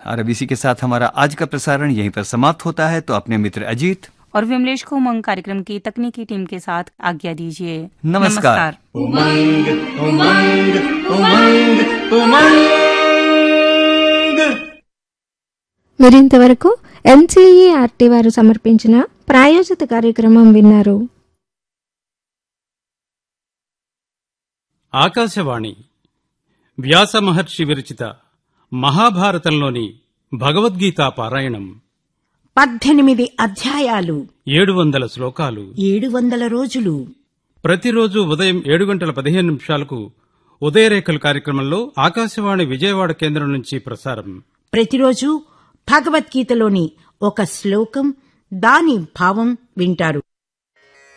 और अब इसी के साथ हमारा आज का प्रसारण यहीं पर समाप्त होता है तो अपने मित्र अजीत और विमलेश को उमंग कार्यक्रम की तकनीकी टीम के साथ आज्ञा दीजिए नमस्कार। उमंग उमंग उमंग उमंग మరింతవరకు ఎన్సీఈఆర్టీ వారు సమర్పించిన ప్రాయోజిత కార్యక్రమం విన్నారు ఆకాశవాణి వ్యాస మహర్షి విరచిత మహాభారతంలోని భగవద్గీత పారాయణం పద్దెనిమిది అధ్యాయాలు ఏడు వందల శ్లోకాలు ఏడు వందల రోజులు ప్రతిరోజు ఉదయం ఏడు గంటల పదిహేను నిమిషాలకు ఉదయరేఖలు కార్యక్రమంలో ఆకాశవాణి విజయవాడ కేంద్రం నుంచి ప్రసారం ప్రతిరోజు భగవద్గీతలోని ఒక శ్లోకం దాని భావం వింటారు